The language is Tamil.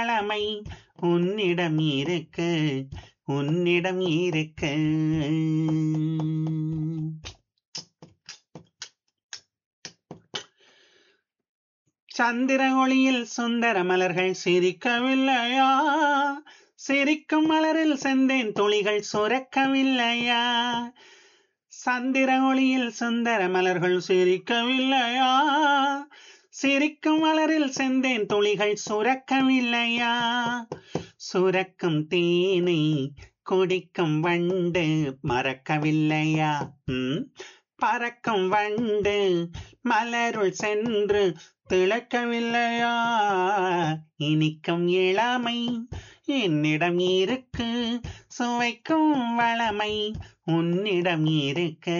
வளமை உன்னிடம் இருக்கு உன்னிடம் இருக்கு சந்திர ஒளியில் சுந்தர மலர்கள் சிரிக்கவில்லையா சிரிக்கும் மலரில் செந்தேன் துளிகள் சுரக்கவில்லையா சந்திர ஒளியில் சுந்தர மலர்கள் சிரிக்கவில்லையா சிரிக்கும் மலரில் செந்தேன் துளிகள் சுரக்கவில்லையா சுரக்கும் தேனை குடிக்கும் வண்டு மறக்கவில்லையா ம்? பறக்கும் வண்டு மலருள் சென்று திளக்கவில்லையா இனிக்கும் இளமை என்னிடம் இருக்கு சுவைக்கும் வளமை உன்னிடம் இருக்கு